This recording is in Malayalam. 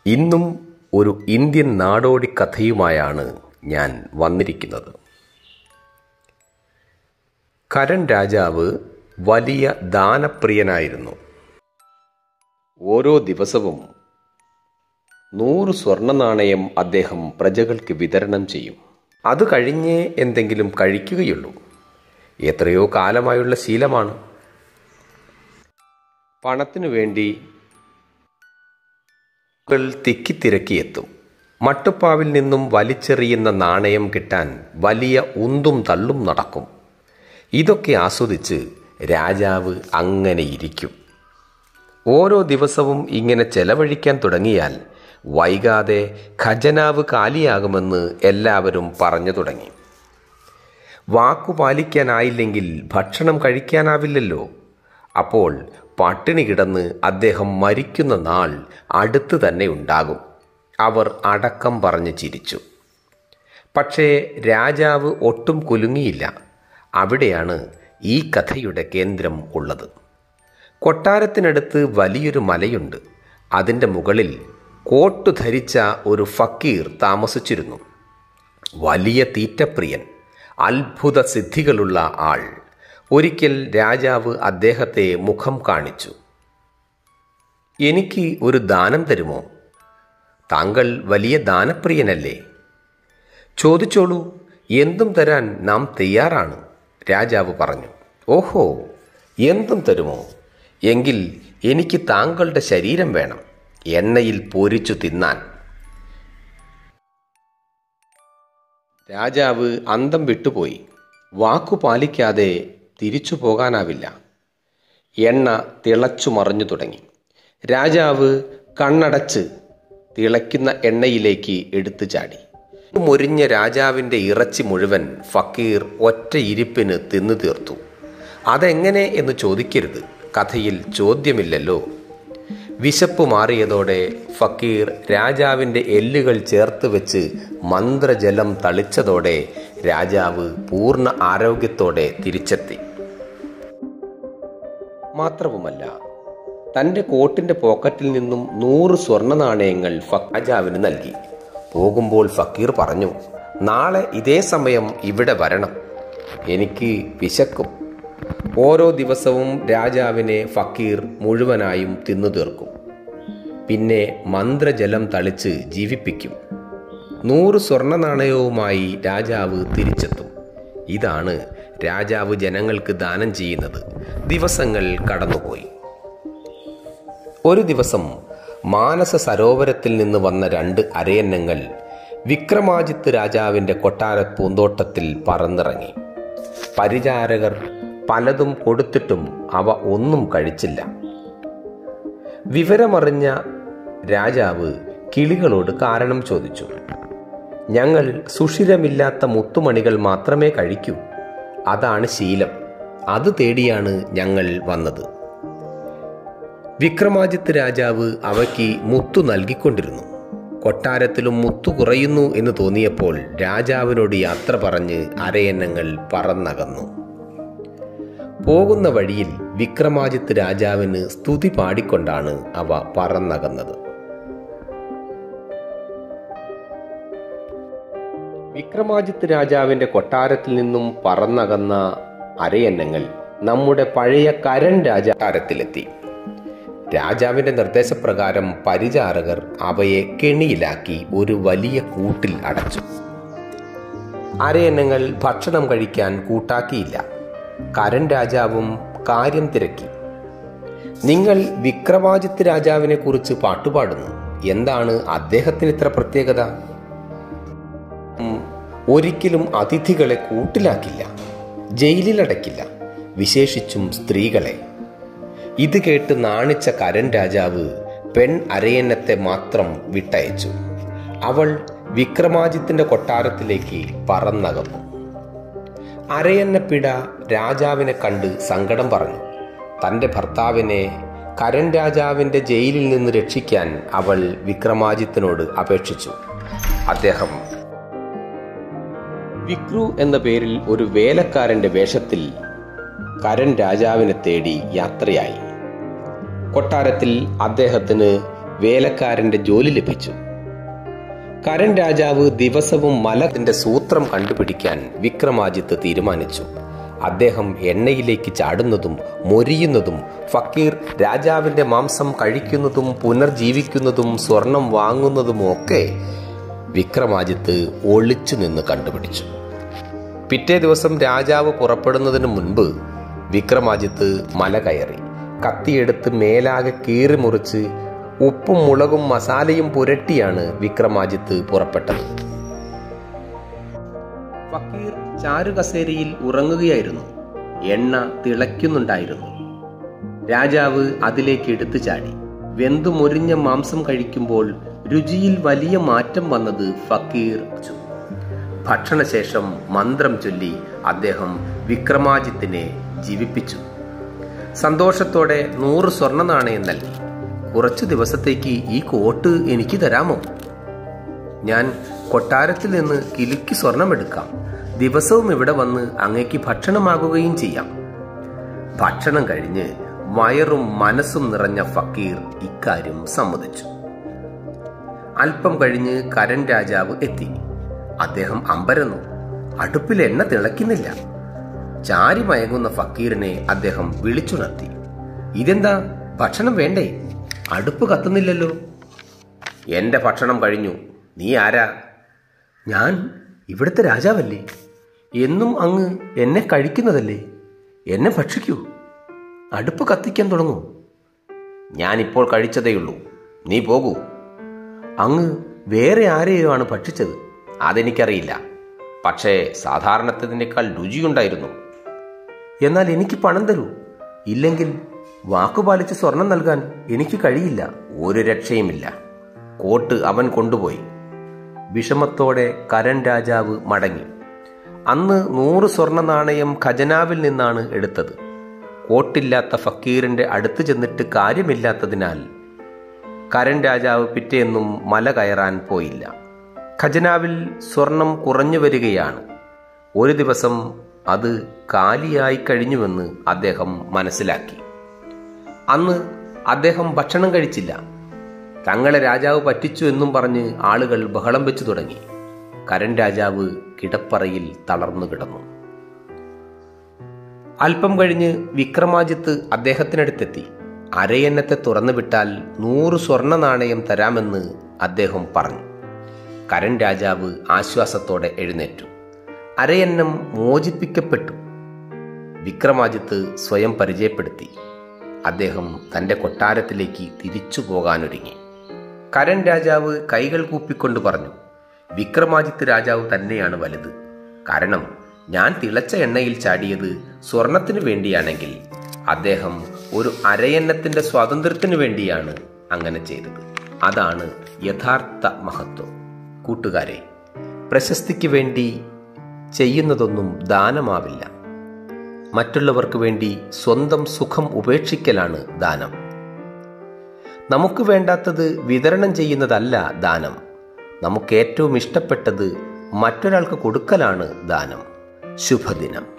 ഇന്നും ഒരു ഇന്ത്യൻ നാടോടി കഥയുമായാണ് ഞാൻ വന്നിരിക്കുന്നത് കരൺ രാജാവ് വലിയ ദാനപ്രിയനായിരുന്നു ഓരോ ദിവസവും നൂറ് സ്വർണ്ണ നാണയം അദ്ദേഹം പ്രജകൾക്ക് വിതരണം ചെയ്യും അത് കഴിഞ്ഞേ എന്തെങ്കിലും കഴിക്കുകയുള്ളൂ എത്രയോ കാലമായുള്ള ശീലമാണ് പണത്തിനു വേണ്ടി ആളുകൾ തിക്കിത്തിരക്കിയെത്തും മട്ടുപ്പാവിൽ നിന്നും വലിച്ചെറിയുന്ന നാണയം കിട്ടാൻ വലിയ ഉന്തും തള്ളും നടക്കും ഇതൊക്കെ ആസ്വദിച്ച് രാജാവ് അങ്ങനെ ഇരിക്കും ഓരോ ദിവസവും ഇങ്ങനെ ചെലവഴിക്കാൻ തുടങ്ങിയാൽ വൈകാതെ ഖജനാവ് കാലിയാകുമെന്ന് എല്ലാവരും പറഞ്ഞു തുടങ്ങി വാക്കു പാലിക്കാനായില്ലെങ്കിൽ ഭക്ഷണം കഴിക്കാനാവില്ലല്ലോ അപ്പോൾ പട്ടിണി കിടന്ന് അദ്ദേഹം മരിക്കുന്ന നാൾ അടുത്ത് തന്നെ ഉണ്ടാകും അവർ അടക്കം പറഞ്ഞ് ചിരിച്ചു പക്ഷേ രാജാവ് ഒട്ടും കുലുങ്ങിയില്ല അവിടെയാണ് ഈ കഥയുടെ കേന്ദ്രം ഉള്ളത് കൊട്ടാരത്തിനടുത്ത് വലിയൊരു മലയുണ്ട് അതിൻ്റെ മുകളിൽ കോട്ടു ധരിച്ച ഒരു ഫക്കീർ താമസിച്ചിരുന്നു വലിയ തീറ്റപ്രിയൻ അത്ഭുത സിദ്ധികളുള്ള ആൾ ഒരിക്കൽ രാജാവ് അദ്ദേഹത്തെ മുഖം കാണിച്ചു എനിക്ക് ഒരു ദാനം തരുമോ താങ്കൾ വലിയ ദാനപ്രിയനല്ലേ ചോദിച്ചോളൂ എന്തും തരാൻ നാം തയ്യാറാണ് രാജാവ് പറഞ്ഞു ഓഹോ എന്തും തരുമോ എങ്കിൽ എനിക്ക് താങ്കളുടെ ശരീരം വേണം എണ്ണയിൽ പൊരിച്ചു തിന്നാൻ രാജാവ് അന്തം വിട്ടുപോയി വാക്കു പാലിക്കാതെ തിരിച്ചു പോകാനാവില്ല എണ്ണ തിളച്ചു മറിഞ്ഞു തുടങ്ങി രാജാവ് കണ്ണടച്ച് തിളയ്ക്കുന്ന എണ്ണയിലേക്ക് എടുത്തു ചാടി മുരിഞ്ഞ രാജാവിൻ്റെ ഇറച്ചി മുഴുവൻ ഫക്കീർ ഒറ്റ ഇരിപ്പിന് തിന്നു തീർത്തു അതെങ്ങനെ എന്ന് ചോദിക്കരുത് കഥയിൽ ചോദ്യമില്ലല്ലോ വിശപ്പ് മാറിയതോടെ ഫക്കീർ രാജാവിൻ്റെ എല്ലുകൾ ചേർത്ത് വെച്ച് മന്ത്രജലം തളിച്ചതോടെ രാജാവ് പൂർണ്ണ ആരോഗ്യത്തോടെ തിരിച്ചെത്തി മാത്രവുമല്ല തൻ്റെ കോട്ടിൻ്റെ പോക്കറ്റിൽ നിന്നും നൂറ് സ്വർണ്ണ നാണയങ്ങൾ രാജാവിന് നൽകി പോകുമ്പോൾ ഫക്കീർ പറഞ്ഞു നാളെ ഇതേ സമയം ഇവിടെ വരണം എനിക്ക് വിശക്കും ഓരോ ദിവസവും രാജാവിനെ ഫക്കീർ മുഴുവനായും തിന്നു തീർക്കും പിന്നെ മന്ത്രജലം തളിച്ച് ജീവിപ്പിക്കും നൂറ് സ്വർണ്ണ നാണയവുമായി രാജാവ് തിരിച്ചെത്തും ഇതാണ് രാജാവ് ജനങ്ങൾക്ക് ദാനം ചെയ്യുന്നത് ദിവസങ്ങൾ കടന്നുപോയി ഒരു ദിവസം മാനസ സരോവരത്തിൽ നിന്ന് വന്ന രണ്ട് അരയന്നങ്ങൾ വിക്രമാജിത്ത് രാജാവിൻ്റെ കൊട്ടാര പൂന്തോട്ടത്തിൽ പറന്നിറങ്ങി പരിചാരകർ പലതും കൊടുത്തിട്ടും അവ ഒന്നും കഴിച്ചില്ല വിവരമറിഞ്ഞ രാജാവ് കിളികളോട് കാരണം ചോദിച്ചു ഞങ്ങൾ സുഷിരമില്ലാത്ത മുത്തുമണികൾ മാത്രമേ കഴിക്കൂ അതാണ് ശീലം അത് തേടിയാണ് ഞങ്ങൾ വന്നത് വിക്രമാദിത്യ രാജാവ് അവയ്ക്ക് മുത്തു നൽകിക്കൊണ്ടിരുന്നു കൊട്ടാരത്തിലും മുത്തു കുറയുന്നു എന്ന് തോന്നിയപ്പോൾ രാജാവിനോട് യാത്ര പറഞ്ഞ് അരയന്നങ്ങൾ പറന്നകന്നു പോകുന്ന വഴിയിൽ വിക്രമാദിത്യ രാജാവിന് സ്തുതി പാടിക്കൊണ്ടാണ് അവ പറന്നകന്നത് വിക്രമാദിത്യ രാജാവിന്റെ കൊട്ടാരത്തിൽ നിന്നും പറന്നകന്ന അരയന്നങ്ങൾ നമ്മുടെ പഴയ കരൺ രാജാരത്തിലെത്തി രാജാവിന്റെ നിർദ്ദേശപ്രകാരം പരിചാരകർ അവയെ കെണിയിലാക്കി ഒരു വലിയ കൂട്ടിൽ അടച്ചു അരയന്നങ്ങൾ ഭക്ഷണം കഴിക്കാൻ കൂട്ടാക്കിയില്ല കരൺ രാജാവും കാര്യം തിരക്കി നിങ്ങൾ വിക്രമാദിത്യ രാജാവിനെ കുറിച്ച് പാട്ടുപാടുന്നു എന്താണ് അദ്ദേഹത്തിന് ഇത്ര പ്രത്യേകത ഒരിക്കലും അതിഥികളെ കൂട്ടിലാക്കില്ല ജയിലിലടക്കില്ല വിശേഷിച്ചും സ്ത്രീകളെ ഇത് കേട്ട് നാണിച്ച കരൺ രാജാവ് പെൺ അരയന്നത്തെ മാത്രം വിട്ടയച്ചു അവൾ വിക്രമാജിത്തിന്റെ കൊട്ടാരത്തിലേക്ക് പറന്നകന്നു അരയന്നപ്പിട രാജാവിനെ കണ്ട് സങ്കടം പറഞ്ഞു തൻ്റെ ഭർത്താവിനെ കരൺ രാജാവിൻ്റെ ജയിലിൽ നിന്ന് രക്ഷിക്കാൻ അവൾ വിക്രമാജിത്തിനോട് അപേക്ഷിച്ചു അദ്ദേഹം വിക്രു എന്ന പേരിൽ ഒരു വേലക്കാരന്റെ വേഷത്തിൽ കരൺ രാജാവിനെ തേടി യാത്രയായി കൊട്ടാരത്തിൽ അദ്ദേഹത്തിന് വേലക്കാരന്റെ ജോലി ലഭിച്ചു കരൻ രാജാവ് ദിവസവും മലത്തിന്റെ സൂത്രം കണ്ടുപിടിക്കാൻ വിക്രമാജിത്ത് തീരുമാനിച്ചു അദ്ദേഹം എണ്ണയിലേക്ക് ചാടുന്നതും മൊരിയുന്നതും ഫക്കീർ രാജാവിന്റെ മാംസം കഴിക്കുന്നതും പുനർജീവിക്കുന്നതും സ്വർണം വാങ്ങുന്നതുമൊക്കെ വിക്രമാജിത്ത് ഒളിച്ചു നിന്ന് കണ്ടുപിടിച്ചു പിറ്റേ ദിവസം രാജാവ് പുറപ്പെടുന്നതിന് മുൻപ് വിക്രമാജിത്ത് മല കയറി കത്തിയെടുത്ത് മേലാകെ കീറി മുറിച്ച് ഉപ്പും മുളകും മസാലയും പുരട്ടിയാണ് വിക്രമാജിത്ത് പുറപ്പെട്ടത് ഫക്കീർ ചാരുകസേരയിൽ ഉറങ്ങുകയായിരുന്നു എണ്ണ തിളയ്ക്കുന്നുണ്ടായിരുന്നു രാജാവ് അതിലേക്ക് എടുത്തു ചാടി വെന്തു മുരിഞ്ഞ മാംസം കഴിക്കുമ്പോൾ രുചിയിൽ വലിയ മാറ്റം വന്നത് ഫക്കീർ ഭക്ഷണശേഷം മന്ത്രം ചൊല്ലി അദ്ദേഹം വിക്രമാജിത്തിനെ ജീവിപ്പിച്ചു സന്തോഷത്തോടെ നൂറ് സ്വർണ്ണ നാണയം നൽകി കുറച്ചു ദിവസത്തേക്ക് ഈ കോട്ട് എനിക്ക് തരാമോ ഞാൻ കൊട്ടാരത്തിൽ നിന്ന് കിലുക്കി സ്വർണമെടുക്കാം ദിവസവും ഇവിടെ വന്ന് അങ്ങേക്ക് ഭക്ഷണമാകുകയും ചെയ്യാം ഭക്ഷണം കഴിഞ്ഞ് വയറും മനസ്സും നിറഞ്ഞ ഫക്കീർ ഇക്കാര്യം സമ്മതിച്ചു അല്പം കഴിഞ്ഞ് കരൻ രാജാവ് എത്തി അദ്ദേഹം അമ്പരന്നു അടുപ്പിൽ എണ്ണ തിളയ്ക്കുന്നില്ല ചാരി മയങ്ങുന്ന ഫക്കീറിനെ അദ്ദേഹം വിളിച്ചുണർത്തി ഇതെന്താ ഭക്ഷണം വേണ്ടേ അടുപ്പ് കത്തുന്നില്ലല്ലോ എന്റെ ഭക്ഷണം കഴിഞ്ഞു നീ ആരാ ഞാൻ ഇവിടുത്തെ രാജാവല്ലേ എന്നും അങ്ങ് എന്നെ കഴിക്കുന്നതല്ലേ എന്നെ ഭക്ഷിക്കൂ അടുപ്പ് കത്തിക്കാൻ തുടങ്ങൂ ഞാനിപ്പോൾ കഴിച്ചതേയുള്ളൂ നീ പോകൂ അങ്ങ് വേറെ ആരെയോ ആണ് ഭക്ഷിച്ചത് അതെനിക്കറിയില്ല പക്ഷേ സാധാരണത്തതിനേക്കാൾ രുചിയുണ്ടായിരുന്നു എന്നാൽ എനിക്ക് പണം തരൂ ഇല്ലെങ്കിൽ വാക്കുപാലിച്ച് സ്വർണം നൽകാൻ എനിക്ക് കഴിയില്ല ഒരു രക്ഷയുമില്ല കോട്ട് അവൻ കൊണ്ടുപോയി വിഷമത്തോടെ കരൻ രാജാവ് മടങ്ങി അന്ന് നൂറ് സ്വർണ്ണ നാണയം ഖജനാവിൽ നിന്നാണ് എടുത്തത് കോട്ടില്ലാത്ത ഫക്കീറിന്റെ അടുത്ത് ചെന്നിട്ട് കാര്യമില്ലാത്തതിനാൽ കരൻ രാജാവ് പിറ്റേന്നും മല കയറാൻ പോയില്ല ഖജനാവിൽ സ്വർണം കുറഞ്ഞു വരികയാണ് ഒരു ദിവസം അത് കാലിയായി കഴിഞ്ഞുവെന്ന് അദ്ദേഹം മനസ്സിലാക്കി അന്ന് അദ്ദേഹം ഭക്ഷണം കഴിച്ചില്ല തങ്ങളെ രാജാവ് പറ്റിച്ചു എന്നും പറഞ്ഞ് ആളുകൾ ബഹളം വെച്ചു തുടങ്ങി കരൻ രാജാവ് കിടപ്പറയിൽ തളർന്നു കിടന്നു അല്പം കഴിഞ്ഞ് വിക്രമാജിത്ത് അദ്ദേഹത്തിനടുത്തെത്തി അരയന്നത്തെ തുറന്നു വിട്ടാൽ നൂറ് സ്വർണ്ണ നാണയം തരാമെന്ന് അദ്ദേഹം പറഞ്ഞു കരൻ രാജാവ് ആശ്വാസത്തോടെ എഴുന്നേറ്റു അരയന്നം മോചിപ്പിക്കപ്പെട്ടു വിക്രമാജിത്ത് സ്വയം പരിചയപ്പെടുത്തി അദ്ദേഹം തന്റെ കൊട്ടാരത്തിലേക്ക് തിരിച്ചു പോകാനൊരുങ്ങി കരൻ രാജാവ് കൈകൾ കൂപ്പിക്കൊണ്ട് പറഞ്ഞു വിക്രമാദിത്യ രാജാവ് തന്നെയാണ് വലുത് കാരണം ഞാൻ തിളച്ച എണ്ണയിൽ ചാടിയത് സ്വർണത്തിനു വേണ്ടിയാണെങ്കിൽ അദ്ദേഹം ഒരു അരയന്നത്തിന്റെ സ്വാതന്ത്ര്യത്തിനു വേണ്ടിയാണ് അങ്ങനെ ചെയ്തത് അതാണ് യഥാർത്ഥ മഹത്വം കൂട്ടുകാരെ പ്രശസ്തിക്ക് വേണ്ടി ചെയ്യുന്നതൊന്നും ദാനമാവില്ല മറ്റുള്ളവർക്ക് വേണ്ടി സ്വന്തം സുഖം ഉപേക്ഷിക്കലാണ് ദാനം നമുക്ക് വേണ്ടാത്തത് വിതരണം ചെയ്യുന്നതല്ല ദാനം നമുക്ക് ഏറ്റവും ഇഷ്ടപ്പെട്ടത് മറ്റൊരാൾക്ക് കൊടുക്കലാണ് ദാനം ശുഭദിനം